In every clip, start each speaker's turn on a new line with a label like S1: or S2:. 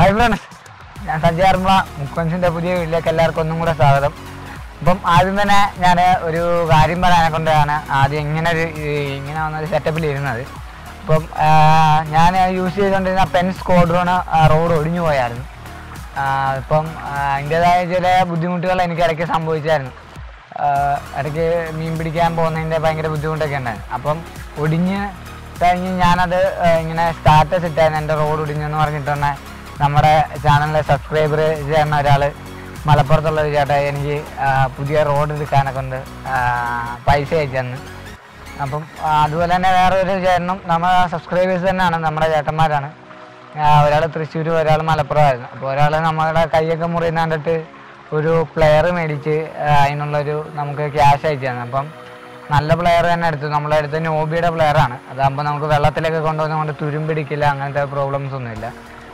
S1: Hi friends ഞാൻ സഞ്ചാർമ മുക്കൻസിൻ്റെ പുതിയ വീട്ടിലേക്ക് എല്ലാവർക്കും ഒന്നും കൂടെ സ്വാഗതം അപ്പം ആദ്യം തന്നെ ഞാൻ ഒരു കാര്യം പറയാനെ കൊണ്ടാണ് ആദ്യം ഇങ്ങനെ ഒരു ഈ- ഇങ്ങനെ വന്നൊരു സെറ്റപ്പിൽ ഇരുന്നത് അപ്പം ആ, ഞാൻ യൂസ് ചെയ്തുകൊണ്ടിരുന്ന പെൻ സ്ക്വാഡ്രോൺ റോഡ് ഒടിഞ്ഞു പോയായിരുന്നു ആ, ഇപ്പം ആ, അതിൻ്റെതായ ചില ബുദ്ധിമുട്ടുകൾ എനിക്ക് ഇടയ്ക്ക് സംഭവിച്ചായിരുന്നു ആ, ഇടയ്ക്ക് മീൻ പിടിക്കാൻ പോകുന്നതിൻ്റെ ഭയങ്കര ബുദ്ധിമുട്ടൊക്കെ ഉണ്ടായിരുന്നു അപ്പം ഒടിഞ്ഞ് കഴിഞ്ഞ് ഞാനത് ആ, ഇങ്ങനെ സ്റ്റാറ്റസ് ഇട്ടായിരുന്നു എൻ്റെ റോഡ് ഒടിഞ്ഞെന്ന് പറഞ്ഞിട്ട് തന്നെ നമ്മുടെ ചാനലിലെ സബ്സ്ക്രൈബർ ചെയ്യുന്ന ഒരാൾ മലപ്പുറത്തുള്ള ഒരു ചേട്ടാ എനിക്ക് ആ, പുതിയ റോഡ് എടുക്കാനൊക്കെ കൊണ്ട് ആ, പൈസ അയച്ചു തന്നു അപ്പം ആ, അതുപോലെ തന്നെ വേറെ ഒരു ചേട്ടനും നമ്മുടെ സബ്സ്ക്രൈബേഴ്സ് തന്നെയാണ് നമ്മുടെ ചേട്ടന്മാരാണ് ഒരാൾ തൃശ്ശൂർ ഒരാൾ മലപ്പുറമായിരുന്നു അപ്പോൾ ഒരാൾ നമ്മുടെ കൈയൊക്കെ മുറിയുന്ന കണ്ടിട്ട് ഒരു പ്ലെയർ മേടിച്ച് ആ, അതിനുള്ളൊരു നമുക്ക് ക്യാഷ് അയച്ചു തന്നെ അപ്പം നല്ല പ്ലെയർ തന്നെ എടുത്തു നമ്മളെ അടുത്ത് നോബിയുടെ പ്ലെയറാണ് അതാകുമ്പോൾ നമുക്ക് വെള്ളത്തിലൊക്കെ കൊണ്ടുവന്ന് കൊണ്ട് തുരുമ്പിടിക്കില്ല അങ്ങനത്തെ പ്രോബ്ലംസ് ഒന്നുമില്ല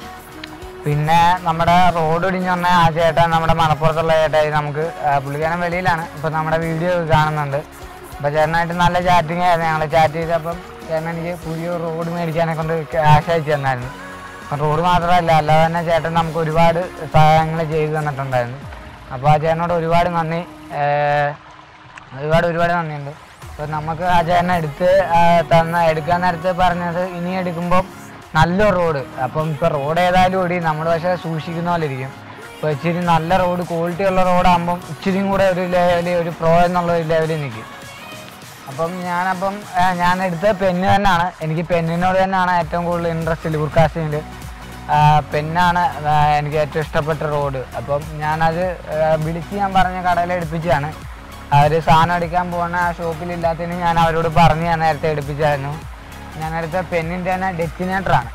S1: പിന്നെ നമ്മുടെ റോഡ് ഇടിഞ്ഞ് വന്ന ആ ചേട്ടൻ നമ്മുടെ മലപ്പുറത്തുള്ള ചേട്ടായി നമുക്ക് ആ, പുള്ളിക്കാരൻ വെളിയിലാണ് ഇപ്പം നമ്മുടെ വീഡിയോ കാണുന്നുണ്ട് അപ്പോൾ ചേട്ടനായിട്ട് നല്ല ചാറ്റിംഗ് ആയിരുന്നു ഞങ്ങൾ ചാറ്റ് ചെയ്തപ്പം ചേട്ടൻ എനിക്ക് പുതിയ റോഡ് മേടിക്കാനെ കൊണ്ട് ക്യാഷ് അയച്ചു തന്നായിരുന്നു അപ്പം റോഡ് മാത്രമല്ല അല്ലാതെ തന്നെ ചേട്ടൻ നമുക്ക് ഒരുപാട് സഹായങ്ങൾ ചെയ്തു തന്നിട്ടുണ്ടായിരുന്നു അപ്പോൾ ആ ചേട്ടനോട് ഒരുപാട് നന്ദി ഏർ, ഒരുപാട് ഒരുപാട് നന്ദിയുണ്ട് അപ്പോൾ നമുക്ക് ആ ചേട്ടനെ എടുത്ത് ആ, തന്ന എടുക്കാൻ നേരത്തെ പറഞ്ഞത് ഇനി എടുക്കുമ്പം നല്ലൊരു റോഡ് അപ്പം ഇപ്പോൾ റോഡ് ഏതായാലും ഓടി നമ്മൾ പക്ഷേ സൂക്ഷിക്കുന്ന പോലെ ഇരിക്കും ഇപ്പോൾ ഇച്ചിരി നല്ല റോഡ് ക്വാളിറ്റി ഉള്ള റോഡാകുമ്പം ഇച്ചിരിയും കൂടെ ഒരു ലെവലിൽ ഒരു പ്രോ എന്നുള്ള ഒരു ലെവലിൽ നിൽക്കും അപ്പം ഞാനപ്പം ആ, ഞാൻ എടുത്ത പെന്ന് തന്നെയാണ് എനിക്ക് പെന്നിനോട് തന്നെയാണ് ഏറ്റവും കൂടുതൽ ഇൻട്രസ്റ്റ് ലിവർ കാസ്റ്റിങ്ങിൽ പെന്നാണ് ആ, എനിക്ക് ഏറ്റവും ഇഷ്ടപ്പെട്ട റോഡ് അപ്പം ഞാനത് ആ, വിളിച്ച് ഞാൻ പറഞ്ഞ കടയിൽ എടുപ്പിച്ചതാണ് അവർ സാധനം എടുക്കാൻ പോകുന്ന ആ ഷോപ്പിലില്ലാത്തതിന് ഞാൻ അവരോട് പറഞ്ഞ് ഞാൻ നേരത്തെ എടുപ്പിച്ചായിരുന്നു ഞാൻ എടുത്ത പെന്നിൻ്റെ തന്നെ ഡെസ്റ്റിനേറ്ററാണ്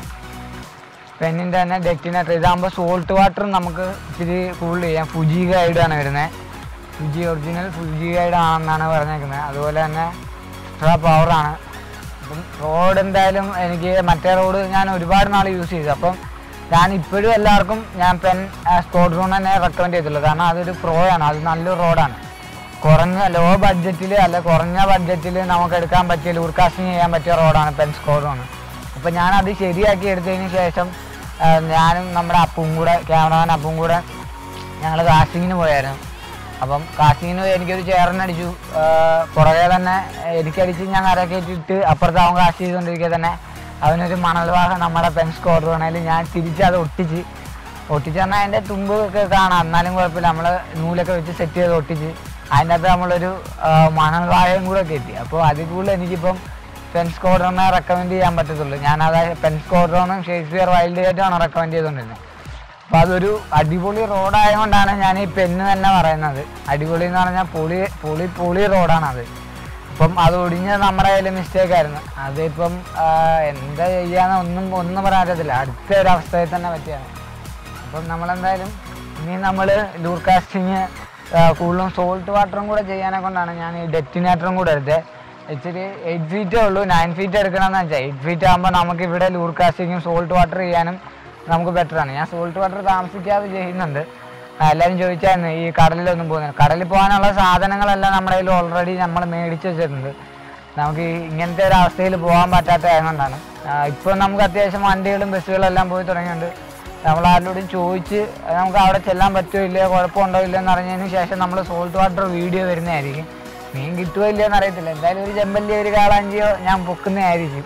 S1: പെന്നിൻ്റെ തന്നെ ഡെസ്റ്റിനേറ്റർ ഇതാകുമ്പോൾ സോൾട്ട് വാട്ടർ നമുക്ക് ഇച്ചിരി കൂടുതൽ ചെയ്യാം ഫുജി ഗൈഡാണ് വരുന്നത് ഫുജി ഒറിജിനൽ ഫുജി ഗൈഡ് ആണെന്നാണ് പറഞ്ഞേക്കുന്നത് അതുപോലെ തന്നെ എക്സ്ട്രാ പവറാണ് അപ്പം റോഡ് എന്തായാലും എനിക്ക് മറ്റേ റോഡ് ഞാൻ ഒരുപാട് നാൾ യൂസ് ചെയ്തു അപ്പം ഞാൻ ഇപ്പോഴും എല്ലാവർക്കും ഞാൻ പെൻ സ്പോർട്ട് റൂൺ തന്നെ റെക്കമെൻഡ് ചെയ്തിട്ടുള്ളൂ കാരണം അതൊരു പ്രോ ആണ് അത് നല്ലൊരു റോഡാണ് കുറഞ്ഞ ലോ ബഡ്ജറ്റിൽ അല്ല കുറഞ്ഞ ബഡ്ജറ്റിൽ നമുക്ക് എടുക്കാൻ പറ്റിയ ലൂർ കാസ്റ്റിംഗ് ചെയ്യാൻ പറ്റിയ റോഡാണ് പെൻ സ്കോഡാണ് അപ്പം ഞാനത് ശരിയാക്കി എടുത്തതിന് ശേഷം ആ, ഞാനും നമ്മുടെ അപ്പും കൂടെ ക്യാമറമാൻ അപ്പും കൂടെ ഞങ്ങൾ കാസ്റ്റിങ്ങിന് പോയായിരുന്നു അപ്പം കാസ്റ്റിങ്ങിന് പോയി എനിക്കൊരു ചേറിനടിച്ചു ആ, പുറകെ തന്നെ എനിക്കടിച്ച് ഞാൻ കരക്കേറ്റിട്ട് അപ്പുറത്ത് അവൻ കാസ്റ്റ് ചെയ്തുകൊണ്ടിരിക്കെ തന്നെ അവനൊരു മണൽ വാഹനം നമ്മുടെ പെൻ സ്കോഡ്രോണയിൽ ഞാൻ തിരിച്ചത് ഒട്ടിച്ച് ഒട്ടിച്ച് പറഞ്ഞാൽ അതിൻ്റെ തുമ്പൊക്കെ കാണാം എന്നാലും കുഴപ്പമില്ല നമ്മൾ നൂലൊക്കെ വെച്ച് സെറ്റ് ചെയ്ത് ഒട്ടിച്ച് അതിൻ്റെ അകത്ത് നമ്മളൊരു ആ, മണൽ വാഴയും കൂടെ കയറ്റി അപ്പോൾ അതിൽ കൂടുതൽ എനിക്കിപ്പം പെൻ സ്കോഡ്രോണെ റെക്കമെൻഡ് ചെയ്യാൻ പറ്റത്തുള്ളൂ ഞാനത് പെൻ സ്കോഡ്രോണും ഷേക്സ്പിയർ വൈൽഡ് ഗേറ്റുമാണ് റെക്കമെൻഡ് ചെയ്തുകൊണ്ടിരുന്നത് അപ്പോൾ അതൊരു അടിപൊളി റോഡായതുകൊണ്ടാണ് ഞാൻ ഈ പെന്ന് തന്നെ പറയുന്നത് അടിപൊളി എന്ന് പറഞ്ഞാൽ പൊളി പൊളി പൊളി റോഡാണത് അപ്പം അത് ഒടിഞ്ഞത് നമ്മുടെ കയ്യിൽ മിസ്റ്റേക്ക് ആയിരുന്നു അതിപ്പം ആ, എന്താ ചെയ്യാന്ന് ഒന്നും ഒന്നും പറയാൻ പറ്റത്തില്ല അടുത്ത ഒരു അവസ്ഥയിൽ തന്നെ പറ്റിയാണ് അപ്പം നമ്മളെന്തായാലും ഇനി നമ്മൾ ലൂർ കാസ്റ്റിങ് കൂടുതലും സോൾട്ട് വാട്ടറും കൂടെ ചെയ്യാനെ കൊണ്ടാണ് ഞാൻ ഈ ഡെസ്റ്റിനേറ്ററും കൂടെ എടുത്തത് ഇച്ചിരി എയ്റ്റ് ഫീറ്റേ ഉള്ളൂ നയൻ ഫീറ്റ് എടുക്കണമെന്ന് വെച്ചാൽ എയ്റ്റ് ഫീറ്റ് ആകുമ്പോൾ നമുക്ക് ഇവിടെ ലൂർ കാസ്റ്റിങ്ങും സോൾട്ട് വാട്ടർ ചെയ്യാനും നമുക്ക് ബെറ്ററാണ് ഞാൻ സോൾട്ട് വാട്ടർ താമസിക്കാതെ ചെയ്യുന്നുണ്ട് ആ, എല്ലാവരും ചോദിച്ചായിരുന്നു ഈ കടലിലൊന്നും പോകുന്നത് കടലിൽ പോകാനുള്ള സാധനങ്ങളെല്ലാം നമ്മുടെ കയ്യിൽ ഓൾറെഡി നമ്മൾ മേടിച്ച് വെച്ചിട്ടുണ്ട് നമുക്ക് ഈ ഇങ്ങനത്തെ ഒരു അവസ്ഥയിൽ പോകാൻ പറ്റാത്ത ആയതുകൊണ്ടാണ് ഇപ്പോൾ നമുക്ക് അത്യാവശ്യം വണ്ടികളും ബസ്സുകളും എല്ലാം പോയി തുടങ്ങിയിട്ടുണ്ട് നമ്മൾ ആരോടും ചോദിച്ച് നമുക്ക് അവിടെ ചെല്ലാൻ പറ്റുമോ ഇല്ലയോ കുഴപ്പമുണ്ടോ ഇല്ലയോ എന്ന് അറിഞ്ഞതിന് ശേഷം നമ്മൾ സോൾട്ട് വാട്ടർ വീഡിയോ വരുന്നതായിരിക്കും മീൻ കിട്ടുമോ ഇല്ലയോ എന്ന് അറിയത്തില്ല എന്തായാലും ഒരു ചെമ്പല്ലി ഒരു കാളാഞ്ചിയോ ഞാൻ പൊക്കുന്നതായിരിക്കും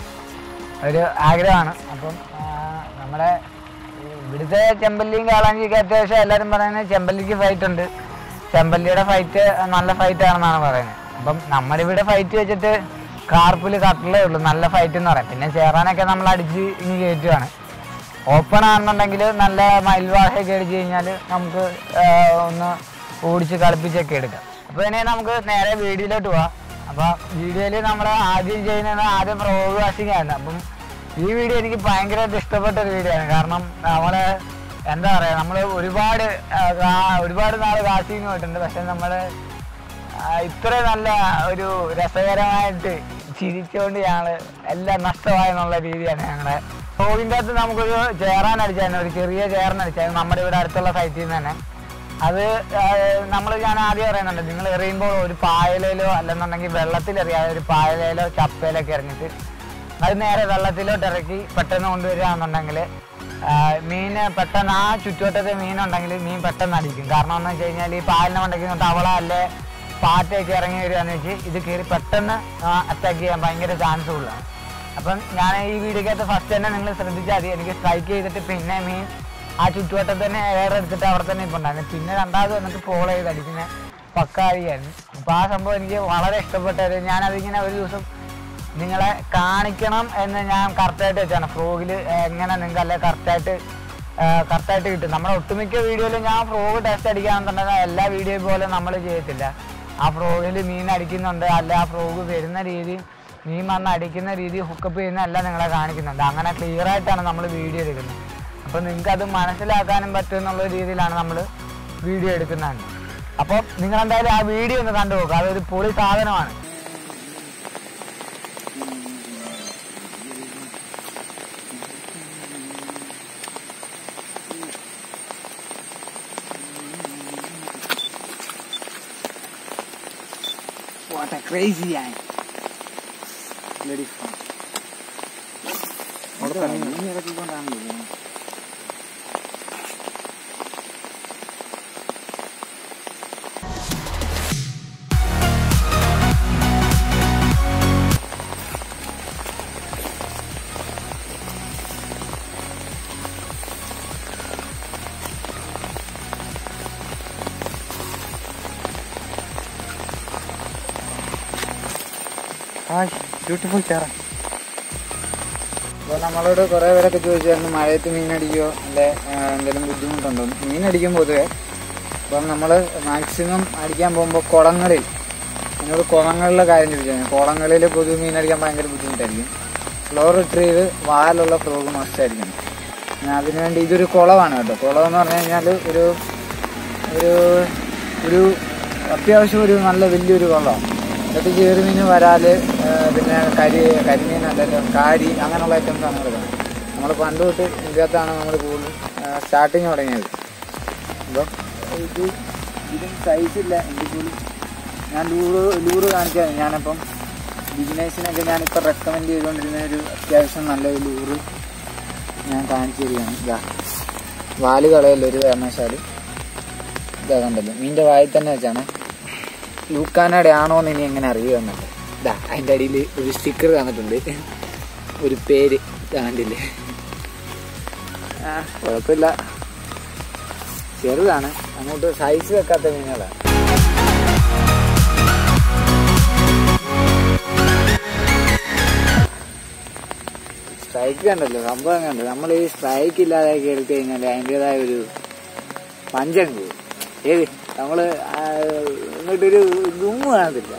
S1: ഒരു ആഗ്രഹമാണ് അപ്പം ആ, നമ്മുടെ ഇവിടുത്തെ ചെമ്പല്ലിയും കാളാഞ്ചിയൊക്കെ അത്യാവശ്യം എല്ലാവരും പറയുന്നത് ചെമ്പല്ലിക്ക് ഫൈറ്റ് ഉണ്ട് ചെമ്പല്ലിയുടെ ഫൈറ്റ് നല്ല ഫൈറ്റ് ആണെന്നാണ് പറയുന്നത് അപ്പം നമ്മളിവിടെ ഫൈറ്റ് വെച്ചിട്ട് കാർപ്പിൽ കട്ടിലേ ഉള്ളൂ നല്ല ഫൈറ്റ് എന്ന് പറയാം പിന്നെ ചേറാനൊക്കെ നമ്മൾ അടിച്ച് ഇനി കയറ്റുകയാണ് ഓപ്പൺ ആണെന്നുണ്ടെങ്കിൽ നല്ല മയിൽവാഹയൊക്കെ അടിച്ച് കഴിഞ്ഞാൽ നമുക്ക് ആ, ഒന്ന് ഓടിച്ച് കളിപ്പിച്ചൊക്കെ എടുക്കാം അപ്പോൾ ഇനി നമുക്ക് നേരെ വീഡിയോയിലോട്ട് പോവാം അപ്പോൾ വീഡിയോയിൽ നമ്മൾ ആദ്യം ചെയ്യുന്നത് ആദ്യം റോഡ് വാഷിംഗ് ആയിരുന്നു അപ്പം ഈ വീഡിയോ എനിക്ക് ഭയങ്കരമായിട്ട് ഇഷ്ടപ്പെട്ട ഒരു വീഡിയോ ആണ് കാരണം നമ്മൾ എന്താ പറയുക നമ്മൾ ഒരുപാട് ആ, കാ- ഒരുപാട് നാൾ വാഷിംഗ് പോയിട്ടുണ്ട് പക്ഷെ നമ്മൾ ഇത്ര നല്ല ഒരു രസകരമായിട്ട് ചിരിച്ചുകൊണ്ട് ഞങ്ങള് എല്ലാം നഷ്ടമായെന്നുള്ള രീതിയാണ് ഞങ്ങളുടെ റോഡിൻ്റെ അകത്ത് നമുക്കൊരു ചേറാൻ അടിച്ചായിരുന്നു ഒരു ചെറിയ ചേറൻ അടിച്ചായിരുന്നു നമ്മുടെ ഇവിടെ അടുത്തുള്ള സൈറ്റിൽ നിന്ന് തന്നെ അത് നമ്മൾ ഞാൻ ആദ്യം പറയുന്നുണ്ട് നിങ്ങൾ എറിയുമ്പോൾ ഒരു പായലയിലോ അല്ലെന്നുണ്ടെങ്കിൽ വെള്ളത്തിൽ എറിയാതെ ഒരു പായലയിലോ ചപ്പയിലൊക്കെ എറിഞ്ഞിട്ട് അത് നേരെ വെള്ളത്തിലോട്ട് ഇറക്കി പെട്ടെന്ന് കൊണ്ടുവരികയാണെന്നുണ്ടെങ്കിൽ ആ, മീൻ പെട്ടെന്ന് ആ ചുറ്റുവട്ടത്തെ മീനുണ്ടെങ്കിൽ മീൻ പെട്ടെന്ന് അടിക്കും കാരണം എന്ന് വെച്ച് കഴിഞ്ഞാൽ ഈ പാലിനെ കൊണ്ടെങ്കിൽ തവള അല്ലെ പാറ്റയൊക്കെ ഇറങ്ങി വരികയെന്ന് വെച്ച് ഇത് കയറി പെട്ടെന്ന് അറ്റാക്ക് ചെയ്യാൻ ഭയങ്കര ചാൻസ് ഉള്ളതാണ് അപ്പം ഞാൻ ഈ വീഡിയോക്കകത്ത് ഫസ്റ്റ് തന്നെ നിങ്ങൾ ശ്രദ്ധിച്ചാൽ മതി എനിക്ക് സ്ട്രൈക്ക് ചെയ്തിട്ട് പിന്നെ മീൻ ആ ചുറ്റുവട്ടത്ത് തന്നെ എയർ എടുത്തിട്ട് അവിടെ തന്നെ ഇപ്പോൾ ഉണ്ടായിരുന്നു പിന്നെ രണ്ടാമത് വന്നിട്ട് ഫോളോ ചെയ്ത് അടിക്കുന്ന പക്കാരിയായിരുന്നു അപ്പോൾ ആ സംഭവം എനിക്ക് വളരെ ഇഷ്ടപ്പെട്ടത് ഞാനതിങ്ങനെ ഒരു ദിവസം നിങ്ങളെ കാണിക്കണം എന്ന് ഞാൻ കറക്റ്റായിട്ട് വെച്ചാണ് ഫ്രോഗിൽ എങ്ങനെ നിങ്ങൾക്ക് അല്ലെ കറക്റ്റായിട്ട് കറക്റ്റായിട്ട് കിട്ടും നമ്മുടെ ഒട്ടുമിക്ക വീഡിയോയിലും ഞാൻ ഫ്രോഗ് ടെസ്റ്റ് അടിക്കാന്നുണ്ടെങ്കിൽ എല്ലാ വീഡിയോ പോലെ നമ്മൾ ചെയ്യത്തില്ല ആ ഫ്രോഗിൽ മീൻ അടിക്കുന്നുണ്ട് അല്ല ആ ഫ്രോഗ് വരുന്ന രീതി മീൻ വന്ന് അടിക്കുന്ന രീതി ഹുക്കപ്പ് ചെയ്യുന്ന എല്ലാം നിങ്ങളെ കാണിക്കുന്നുണ്ട് അങ്ങനെ ക്ലിയർ ആയിട്ടാണ് നമ്മൾ വീഡിയോ എടുക്കുന്നത് അപ്പോൾ നിങ്ങൾക്ക് അത് മനസ്സിലാക്കാനും പറ്റും എന്നുള്ള രീതിയിലാണ് നമ്മൾ വീഡിയോ എടുക്കുന്നത് അപ്പോൾ നിങ്ങൾ എന്തായാലും ആ വീഡിയോ ഒന്ന് കണ്ടു നോക്കുക അതൊരു പൊളി സാധനമാണ്
S2: What a crazy eye. Bloody fun. അവിടെ തന്നെ നീ ഇറക്കിക്കൊണ്ടാണല്ലോ പോകുന്നത്. ഹായ് ബ്യൂട്ടിഫുൾ ചേറ അപ്പോൾ നമ്മളോട് കുറേ പേരൊക്കെ ചോദിച്ചായിരുന്നു മഴയത്ത് മീനടിക്കോ അല്ലെ എന്തെങ്കിലും ബുദ്ധിമുട്ടുണ്ടോ മീനടിക്കും പൊതുവെ അപ്പം നമ്മൾ മാക്സിമം അടിക്കാൻ പോകുമ്പോൾ കുളങ്ങളിൽ എന്നോട് കുളങ്ങളിലെ കാര്യം ചോദിച്ചാൽ കുളങ്ങളിൽ പൊതുവെ മീനടിക്കാൻ ഭയങ്കര ബുദ്ധിമുട്ടായിരിക്കും ഫ്ലോ റിട്രീവ് വാലുള്ള ഫ്രോഗ് മസ്റ്റായിരിക്കും പിന്നെ അതിനുവേണ്ടി ഇതൊരു കുളമാണ് കേട്ടോ കുളം എന്ന് പറഞ്ഞു കഴിഞ്ഞാൽ ഒരു ഒരു ഒരു അത്യാവശ്യം ഒരു നല്ല വലിയൊരു കുളമാണ് എന്നിട്ട് ചേറുമീൻ വരാല് ആ, പിന്നെ കരി കരിമീൻ അല്ലല്ലോ കാരി അങ്ങനെയുള്ള ഐറ്റംസ് ആണ് ഇവിടെ നമ്മൾ പണ്ട് തൊട്ട് ഇതിനകത്താണ് നമ്മൾ കൂടുതൽ സ്റ്റാർട്ടിങ് തുടങ്ങിയത് അപ്പം ഇത് ഇതിന് സൈസ് ഇല്ല എങ്കിൽ പോലും ഞാൻ ലൂറ് ലൂറ് കാണിച്ചാൽ ഞാനപ്പം ബിഗിനേഴ്സിനൊക്കെ ഞാനിപ്പോൾ റെക്കമെൻഡ് ചെയ്തുകൊണ്ടിരുന്ന ഒരു അത്യാവശ്യം നല്ലൊരു ലൂറ് ഞാൻ കാണിച്ചു തരികയാണ് ഇതാ വാല് കളയല്ലോ ഒരു കാരണവശാൽ ഇതാ കണ്ടല്ലോ മീൻ്റെ വായിൽ തന്നെ വെച്ചാണ് ലൂക്കാനയുടെ ആണോ എന്ന് ഇനി എങ്ങനെ അറിയുക എന്നല്ല ഇതാ അതിൻ്റെ അടിയിൽ ഒരു സ്റ്റിക്കർ തന്നിട്ടുണ്ട് ഒരു പേര് ഇതാ കണ്ടില്ലേ ആ കുഴപ്പമില്ല ചെറുതാണ് അങ്ങോട്ട് സൈസ് വെക്കാത്ത മീനുകളാണ് സ്ട്രൈക്ക് കണ്ടല്ലോ സംഭവം കണ്ടല്ലോ നമ്മൾ ഈ സ്ട്രൈക്ക് ഇല്ലാതാക്കി എടുത്തു കഴിഞ്ഞാൽ അതിൻ്റെതായ ഒരു പഞ്ചം പോകും ഏത് നമ്മള് ആ, ഇങ്ങോട്ടൊരു ഗുമ്മ് കാണത്തില്ല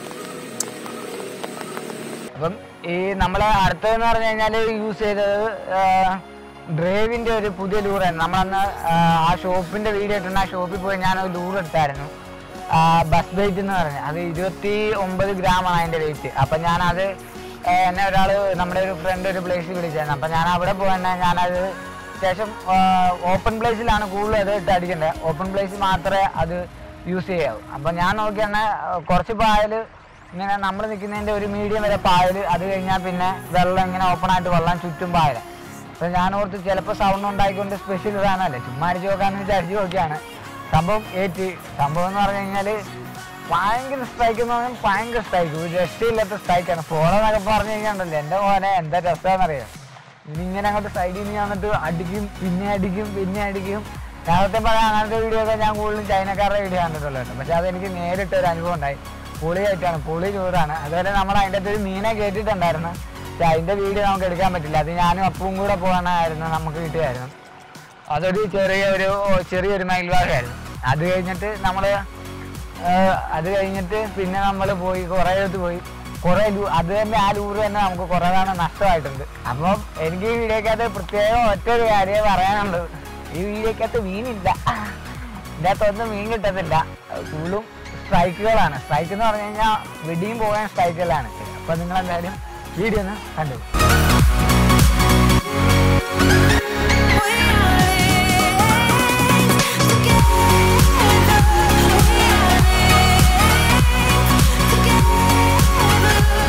S1: അപ്പം ഈ നമ്മളെ അടുത്തതെന്ന് പറഞ്ഞു കഴിഞ്ഞാൽ യൂസ് ചെയ്തത് ഡ്രൈവിന്റെ ഒരു പുതിയ ലൂറായിരുന്നു നമ്മളന്ന് ആ, ആ ഷോപ്പിന്റെ വീഡിയോ ഇട്ടുണ്ട് ആ ഷോപ്പിൽ പോയി ഞാൻ ഒരു ലൂർ എടുത്തായിരുന്നു ബസ് വെയിറ്റ് എന്ന് പറഞ്ഞത് അത് ഇരുപത്തി ഒമ്പത് ഗ്രാമാണ് അതിന്റെ വെയിറ്റ് അപ്പം ഞാനത് ആ, എന്നെ ഒരാൾ നമ്മുടെ ഒരു ഫ്രണ്ട് ഒരു പ്ലേസിൽ വിളിച്ചായിരുന്നു അപ്പം ഞാൻ അവിടെ പോയി തന്നെ ഞാനത് ശേഷം ഓപ്പൺ പ്ലേസിലാണ് കൂടുതൽ അത് ഇട്ട് അടിക്കേണ്ടത് ഓപ്പൺ പ്ലേസിൽ മാത്രമേ അത് യൂസ് ചെയ്യാവൂ അപ്പം ഞാൻ നോക്കിയാണ് കുറച്ച് പായൽ ഇങ്ങനെ നമ്മൾ നിൽക്കുന്നതിൻ്റെ ഒരു മീഡിയം വരെ പായൽ അത് കഴിഞ്ഞാൽ പിന്നെ വെള്ളം ഇങ്ങനെ ഓപ്പൺ ആയിട്ട് വെള്ളം ചുറ്റും പായല അപ്പം ഞാൻ ഓർത്ത് ചിലപ്പോൾ സൗണ്ട് ഉണ്ടായിക്കൊണ്ട് സ്പെഷ്യൽ സാധനമല്ലേ ചുമ്മാ അടിച്ച് നോക്കാന്ന് വെച്ചാൽ അടിച്ച് നോക്കിയാണ് സംഭവം ഏറ്റ് സംഭവം എന്ന് പറഞ്ഞു കഴിഞ്ഞാൽ ഭയങ്കര സ്ട്രൈക്ക് എന്ന് പറഞ്ഞാൽ ഭയങ്കര സ്ട്രൈക്ക് ഒരു രക്ഷയില്ലാത്ത സ്ട്രൈക്കാണ് ഫോണെന്നൊക്കെ പറഞ്ഞു കഴിഞ്ഞാൽ എൻ്റെ മോനെ എന്താ രസമാണെന്നറിയാം ഇതിങ്ങനെ അങ്ങോട്ട് സൈഡിൽ നിന്ന് വന്നിട്ട് അടിക്കും പിന്നെ അടിക്കും പിന്നെ അടിക്കും നേരത്തെ പറയാൻ അങ്ങനത്തെ വീഡിയോ ഒക്കെ ഞാൻ കൂടുതലും ചൈനക്കാരുടെ വീഡിയോ കണ്ടിട്ടുള്ളൂ കേട്ടോ പക്ഷെ അതെനിക്ക് നേരിട്ട് ഒരു അനുഭവം ഉണ്ടായി പൊളിയായിട്ടാണ് പൊളി ചൂടാണ് അതുപോലെ നമ്മൾ അതിൻ്റെ അകത്ത് ഒരു മീനെ കേട്ടിട്ടുണ്ടായിരുന്നു പക്ഷെ അതിൻ്റെ വീഡിയോ നമുക്ക് എടുക്കാൻ പറ്റില്ല അത് ഞാനും അപ്പവും കൂടെ പോകാനായിരുന്നു നമുക്ക് കിട്ടുമായിരുന്നു അതൊരു ചെറിയ ഒരു ചെറിയൊരു മയിൽവാഹമായിരുന്നു അത് കഴിഞ്ഞിട്ട് നമ്മൾ അത് കഴിഞ്ഞിട്ട് പിന്നെ നമ്മൾ പോയി കുറേ അടുത്ത് പോയി കുറേ ലൂ അത് തന്നെ ആ ലൂറ് തന്നെ നമുക്ക് കുറേ തവണ നഷ്ടമായിട്ടുണ്ട് അപ്പം എനിക്ക് ഈ വീഡിയോക്കകത്ത് പ്രത്യേകം ഒറ്റ ഒരു കാര്യമേ പറയാനുള്ളൂ ഈ വീഡിയോക്കകത്ത് മീനില്ല ഇതിൻ്റെ അകത്തൊന്നും മീൻ കിട്ടത്തില്ല ഫുള്ളും സ്ട്രൈക്കുകളാണ് സ്ട്രൈക്ക് എന്ന് പറഞ്ഞു കഴിഞ്ഞാൽ വെടിയും പോകാൻ സ്ട്രൈക്കുകളാണ് അപ്പം നിങ്ങൾ എന്തായാലും വീഡിയോ ഒന്ന് കണ്ടു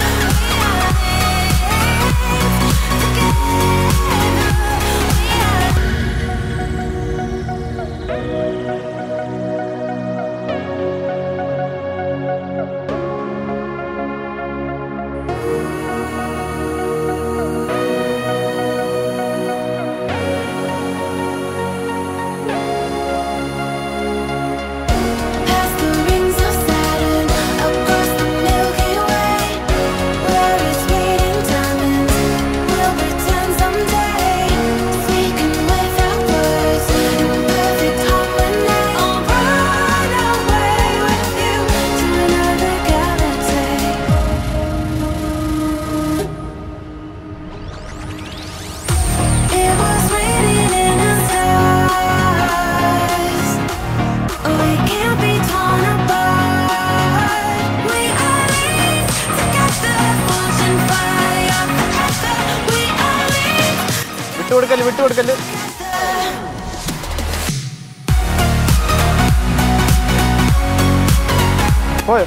S3: Together, we are കൊടുക്കല് വിട്ടു കൊടുക്കല് പോയോ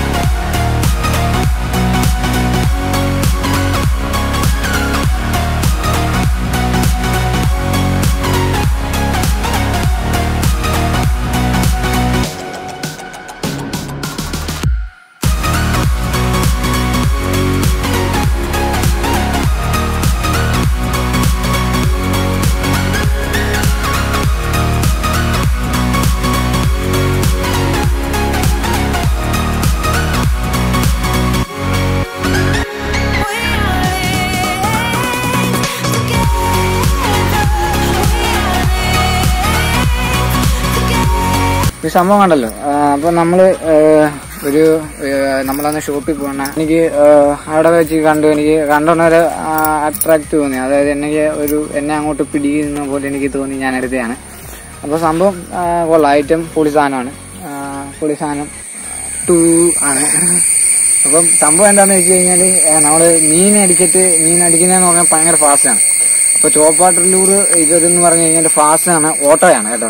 S2: ഈ സംഭവം കണ്ടല്ലോ ആ, അപ്പൊ നമ്മള് ആ, ഒരു ആ, നമ്മളന്ന് ഷോപ്പിൽ പോകണ എനിക്ക് ആ, അവിടെ വെച്ച് കണ്ടു എനിക്ക് കണ്ടോണ്ടൊരു അട്രാക്ട് തോന്നി അതായത് എനിക്ക് ഒരു എന്നെ അങ്ങോട്ട് പിടിക്കുന്ന പോലെ എനിക്ക് തോന്നി ഞാൻ എടുത്തതാണ് അപ്പൊ സംഭവം ആ, കൊള്ളാം ഐറ്റം പൊളി സാധനമാണ് ആ, പൊളി സാധനം ടു ആണ് അപ്പം സംഭവം എന്താന്ന് വെച്ച് കഴിഞ്ഞാല് ആ, നമ്മള് മീൻ അടിച്ചിട്ട് മീൻ അടിക്കുന്നതെന്ന് പറഞ്ഞാൽ ഭയങ്കര ഫാസ്റ്റ് ആണ് അപ്പൊ ടോപ്പ് വാട്ടർ ലൂറ് ഇതെന്ന് പറഞ്ഞു കഴിഞ്ഞാൽ ഫാസ്റ്റ് ആണ് ഓട്ടോയാണ് കേട്ടോ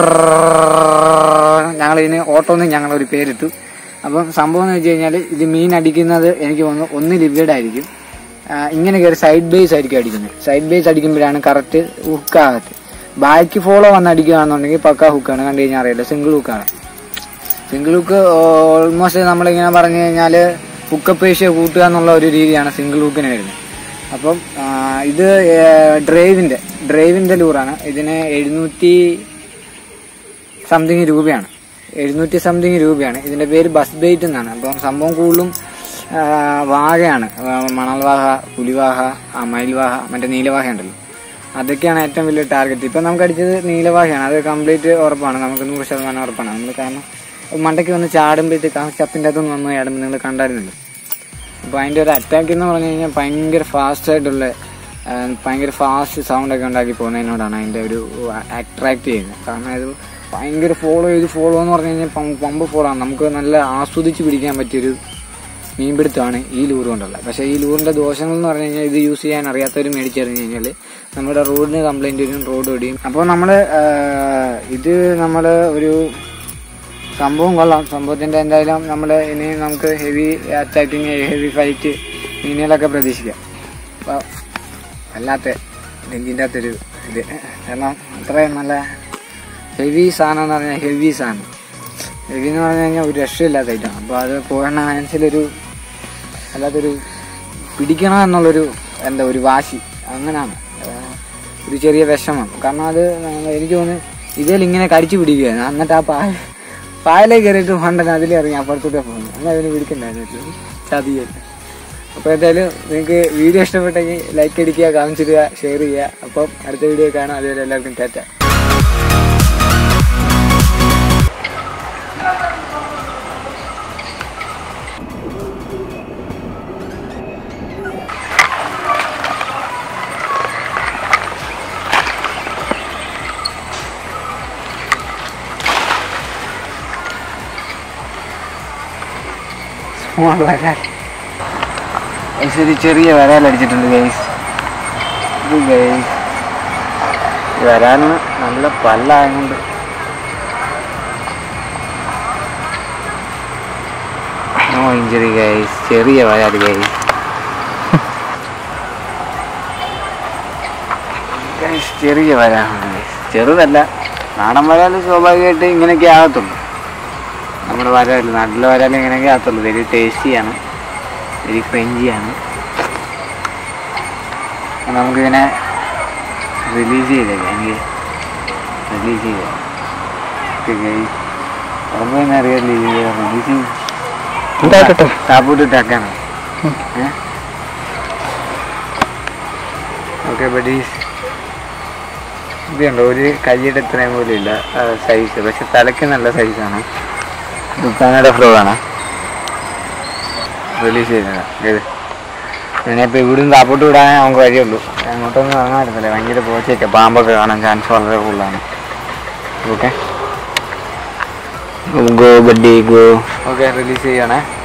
S2: ഞങ്ങൾ ഇതിന് ഓട്ടോ എന്ന് ഞങ്ങൾ ഒരു പേരിട്ടു അപ്പം സംഭവം എന്ന് വെച്ച് കഴിഞ്ഞാൽ ഇത് മീൻ അടിക്കുന്നത് എനിക്ക് തോന്നുന്നു ഒന്ന് ലിവിഡ് ആയിരിക്കും ആ, ഇങ്ങനെ കയറി സൈഡ് ബേസ് ആയിരിക്കും അടിക്കുന്നത് സൈഡ് ബേസ് അടിക്കുമ്പോഴാണ് കറക്റ്റ് ഹുക്കാകത്ത് ബാക്ക് ഫോളോ വന്ന് അടിക്കുകയാണെന്നുണ്ടെങ്കിൽ പക്ക ഹുക്കാണ് കണ്ടു കഴിഞ്ഞാൽ അറിയില്ല സിംഗിൾ ഹുക്കാണ് സിംഗിൾ ഹുക്ക് ഓൾമോസ്റ്റ് നമ്മളിങ്ങനെ പറഞ്ഞു കഴിഞ്ഞാൽ ഹുക്കപ്പ് ഏഷ്യ കൂട്ടുക എന്നുള്ള ഒരു രീതിയാണ് സിംഗിൾ ഹുക്കിന് വരുന്നത് അപ്പം ആ, ഇത് ഡ്രൈവിന്റെ ഡ്രൈവിന്റെ ലൂറാണ് ഇതിന് എഴുന്നൂറ്റി സംതിങ് രൂപയാണ് എഴുന്നൂറ്റി സംതിങ് രൂപയാണ് ഇതിന്റെ പേര് ബസ് ബെയ്റ്റ് എന്നാണ് അപ്പം സംഭവം കൂടുതലും ആ, വാഹയാണ് ആ, മണൽവാഹ പുലിവാഹ ആ, മയിൽവാഹ മറ്റേ നീലവാഹ ഉണ്ടല്ലോ അതൊക്കെയാണ് ഏറ്റവും വലിയ ടാർഗറ്റ് ഇപ്പം നമുക്ക് അടിച്ചത് നീലവാഹയാണ് അത് കംപ്ലീറ്റ് ഉറപ്പാണ് നമുക്ക് നൂറ് ശതമാനം ഉറപ്പാണ് നമ്മൾ കാരണം മണ്ടയ്ക്ക് വന്ന് ചാടുമ്പോഴത്തേക്ക് ആ ചപ്പിൻ്റെ അകത്തുനിന്ന് വന്ന് ചാടുമ്പോൾ നിങ്ങൾ കണ്ടായിരുന്നല്ലോ അപ്പോൾ അതിൻ്റെ ഒരു അറ്റാക്ക് എന്ന് പറഞ്ഞു കഴിഞ്ഞാൽ ഭയങ്കര ഫാസ്റ്റ് ആയിട്ടുള്ള ആ, ഭയങ്കര ഫാസ്റ്റ് സൗണ്ട് ഒക്കെ ഉണ്ടാക്കി പോകുന്നതിനോടാണ് അതിൻ്റെ ഒരു അട്രാക്ട് ചെയ്യുന്നത് കാരണം ഇത് ഭയങ്കര ഫോളോ ചെയ്ത് ഫോളോ എന്ന് പറഞ്ഞു കഴിഞ്ഞാൽ പമ്പ് പമ്പ് ഫോളോ ആണ് നമുക്ക് നല്ല ആസ്വദിച്ച് പിടിക്കാൻ പറ്റിയൊരു മീൻപിടുത്തമാണ് ഈ ലൂറ് കൊണ്ടുള്ളത് പക്ഷേ ഈ ലൂറിന്റെ ദോഷങ്ങൾ എന്ന് പറഞ്ഞു കഴിഞ്ഞാൽ ഇത് യൂസ് ചെയ്യാൻ അറിയാത്തവർ മേടിച്ചറിഞ്ഞു കഴിഞ്ഞാൽ നമ്മുടെ റോഡിന് കംപ്ലൈന്റ് വരും റോഡ് ഓടിയും അപ്പോൾ നമ്മൾ ഇത് നമ്മൾ ഒരു സംഭവം കൊള്ളാം സംഭവത്തിന്റെ എന്തായാലും നമ്മൾ ഇനി നമുക്ക് ഹെവി അറ്റാക്കിങ് ഹെവി ഫൈറ്റ് മീനുകളൊക്കെ പ്രതീക്ഷിക്കാം അപ്പോൾ വല്ലാത്ത നെഞ്ചിൻ്റെ അകത്തൊരു ഇത് കാരണം അത്രയും നല്ല ഹെവി സാധനം എന്ന് പറഞ്ഞാൽ ഹെവി സാധനം ഹെവി എന്ന് പറഞ്ഞു കഴിഞ്ഞാൽ ഒരു രക്ഷയില്ലാത്ത ഐറ്റം അപ്പോൾ അത് പോകണ മനസ്സിലൊരു അല്ലാത്തൊരു പിടിക്കണം എന്നുള്ളൊരു എന്താ ഒരു വാശി അങ്ങനെയാണ് ഏഹ് ഒരു ചെറിയ വിഷമം കാരണം അത് എനിക്ക് തോന്നുന്നു ഇതിൽ ഇങ്ങനെ കടിച്ചു പിടിക്കുകയാണ് എന്നിട്ട് ആ പായ പായലേക്ക് കയറിയിട്ട് മണ്ടൻ അതിലിറങ്ങി അപ്പുറത്തോട്ട് പോകുന്നു അങ്ങനെ അതിന് പിടിക്കണ്ടായിരുന്നു ചതിയല്ല അപ്പോൾ എന്തായാലും നിങ്ങൾക്ക് വീഡിയോ ഇഷ്ടപ്പെട്ടെങ്കിൽ ലൈക്ക് അടിക്കുക കാണിച്ചിടുക ഷെയർ ചെയ്യുക അപ്പം അടുത്ത വീഡിയോ കാണാം അതുവരെ എല്ലാവർക്കും ടാറ്റ സ്മോൾ വരാൽ ഗൈസ് ഒരു ചെറിയ വരാൽ അടിച്ചിട്ടുണ്ട് ഗൈസ് ഇത് ഗൈസ് വരാലിന് നല്ല പല്ലായതുകൊണ്ട് നോ ഇഞ്ചറി ഗൈസ് ചെറിയ വരാൽ ഗൈസ് ഗൈസ് ചെറിയ വരാലാണ് ഗൈസ് ചെറുതല്ല നാടൻ വരാൽ സ്വാഭാവികമായിട്ട് ഇങ്ങനെയൊക്കെ ആകത്തുള്ളൂ നമ്മുടെ വരാൽ നാട്ടിലെ വരാൽ ഇങ്ങനെയൊക്കെ ആകത്തുള്ളൂ വെരി ടേസ്റ്റിയാണ് വെരി ക്രഞ്ചിയാണ് നമുക്കിതിനെ റിലീസ് ചെയ്തേക്കാം എനിക്ക് റിലീസ് ചെയ്തേക്കാം ഉറപ്പ് തന്നെ അറിയാം റിലീസ്
S1: ഉണ്ടായിട്ടെ
S2: താപ്പൂട്ടിട്ടാക്കാണ് ഓക്കെ ബഡീസ് ഇതുണ്ടോ ഒരു കൈയുടെ ഇത്രയും പോലും ഇല്ല സൈസ് പക്ഷെ തലയ്ക്ക് നല്ല സൈസാണ് ദുക്കാനയുടെ ഫ്ലോ ആണ് റിലീസ് ചെയ്തത് ഇത് ഇനിയിപ്പോൾ ഇവിടുന്ന് താപ്പോട്ട് വിടാനേ നമുക്ക് വഴിയുള്ളൂ അങ്ങോട്ടൊന്നും ഇറങ്ങാൻ പറ്റത്തില്ല ഭയങ്കര പോച്ചയൊക്കെ പാമ്പൊക്കെ കാണാൻ ചാൻസ് വളരെ കൂടുതലാണ് okay go buddy go okay release ചെയ്യണേ